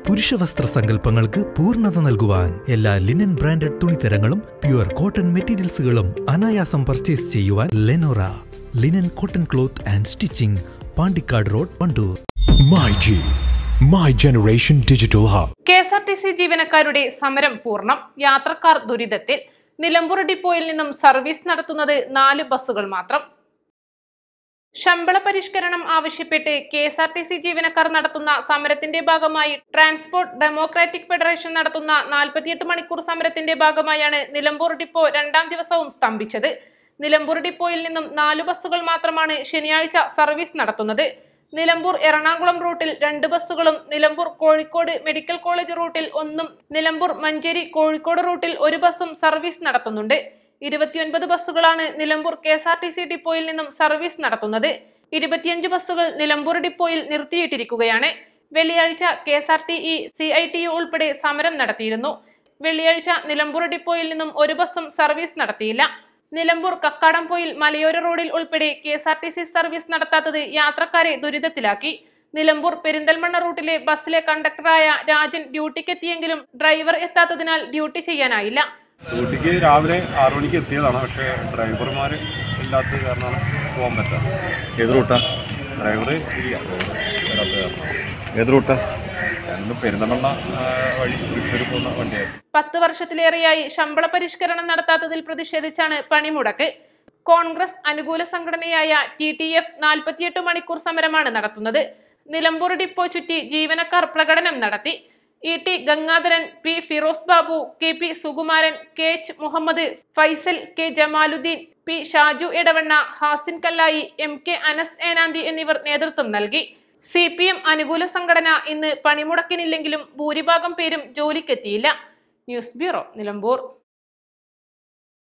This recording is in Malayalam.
പുരുഷവസ്ത്ര സങ്കല്പങ്ങൾക്ക് പൂർണ്ണത നൽകുവാൻ എല്ലാ ലിനൻ ബ്രാൻഡഡ് തുണിത്തരങ്ങളും പ്യുവർ കോട്ടൺ മെറ്റീരിയൽസുകളും അനായാസം പർച്ചേസ് ചെയ്യുവാൻ Lenora linen cotton cloth and stitching Pandikkad road Wandoor My G, My Generation Digital Hub. K S R T C ജീവനക്കാരുടെ സമരം പൂർണ്ണം യാത്രക്കാർ ദുരിതത്തിൽ നിലമ്പൂർ ഡിപ്പോയിൽ നിന്നും സർവീസ് നടത്തുന്നത് നാല് ബസ്സുകൾ മാത്രം ശമ്പള പരിഷ്കരണം ആവശ്യപ്പെട്ട് K S R T C ജീവനക്കാർ നടത്തുന്ന സമരത്തിന്റെ ഭാഗമായി ട്രാൻസ്പോർട്ട് ഡെമോക്രാറ്റിക് ഫെഡറേഷൻ നടത്തുന്ന നാൽപ്പത്തിയെട്ട് മണിക്കൂർ സമരത്തിന്റെ ഭാഗമായാണ് നിലമ്പൂർ ഡിപ്പോ രണ്ടാം ദിവസവും സ്തംഭിച്ചത് നിലമ്പൂർ ഡിപ്പോയിൽ നിന്നും നാല് ബസ്സുകൾ മാത്രമാണ് ശനിയാഴ്ച സർവീസ് നടത്തുന്നത് നിലമ്പൂർ എറണാകുളം റൂട്ടിൽ രണ്ട് ബസ്സുകളും നിലമ്പൂർ കോഴിക്കോട് മെഡിക്കൽ കോളേജ് റൂട്ടിൽ ഒന്നും നിലമ്പൂർ മഞ്ചേരി കോഴിക്കോട് റൂട്ടിൽ ഒരു ബസ്സും സർവീസ് നടത്തുന്നുണ്ട് ഇരുപത്തിയൊൻപത് ബസ്സുകളാണ് Nilambur K S R T C ഡിപ്പോയിൽ നിന്നും സർവീസ് നടത്തുന്നത് ഇരുപത്തിയഞ്ച് ബസ്സുകൾ നിലമ്പൂർ ഡിപ്പോയിൽ നിർത്തിയിട്ടിരിക്കുകയാണ് വെള്ളിയാഴ്ച K S R T E C I T U ഉൾപ്പെടെ സമരം നടത്തിയിരുന്നു വെള്ളിയാഴ്ച നിലമ്പൂർ ഡിപ്പോയിൽ നിന്നും ഒരു ബസ്സും സർവീസ് നടത്തിയില്ല നിലമ്പൂർ കക്കാടംപൊയിൽ മലയോര റോഡിൽ ഉൾപ്പെടെ K S R T C service നടത്താത്തത് യാത്രക്കാരെ ദുരിതത്തിലാക്കി നിലമ്പൂർ പെരിന്തൽമണ്ണ റൂട്ടിലെ ബസ്സിലെ കണ്ടക്ടറായ രാജൻ ഡ്യൂട്ടിക്കെത്തിയെങ്കിലും ഡ്രൈവർ എത്താത്തതിനാൽ ഡ്യൂട്ടി ചെയ്യാനായില്ല ഡ്യൂട്ടിക്ക് രാവിലെ ആറു മണിക്ക് എത്തിയതാണ് പക്ഷേ ഡ്രൈവർമാർ ഇല്ലാത്തത് കാരണമാണ് പോകാൻ പറ്റാത്തത് ഏത് റൂട്ടാ ഡ്രൈവർ ഇല്ല വരാത്തത് കാരണം ഏത് റൂട്ടാ ഞങ്ങൾ പെരുന്തമണ്ണ ആ, വഴി തൃശ്ശൂർ പോകുന്ന വണ്ടിയായിരുന്നു പത്ത് വർഷത്തിലേറെയായി ശമ്പള പരിഷ്കരണം നടത്താത്തതിൽ പ്രതിഷേധിച്ചാണ് പണിമുടക്ക് കോൺഗ്രസ് അനുകൂല സംഘടനയായ ടി ടി എഫ് നാൽപ്പത്തിയെട്ട് മണിക്കൂർ സമരമാണ് നടത്തുന്നത് നിലമ്പൂർ ഡിപ്പോ ചുറ്റി ജീവനക്കാർ പ്രകടനം നടത്തി E T Gangadharan P Firoz Babu K P Sukumaran K H Muhammad Faisal K Jamaluddin P Shaju Edavanna Hasin Kallayi M K Anas Enanthi എന്നിവർ നേതൃത്വം നൽകി സി പി എം അനുകൂല സംഘടന ഇന്ന് പണിമുടക്കിനില്ലെങ്കിലും ഭൂരിഭാഗം പേരും ജോലിക്കെത്തിയില്ല ന്യൂസ് ബ്യൂറോ നിലമ്പൂർ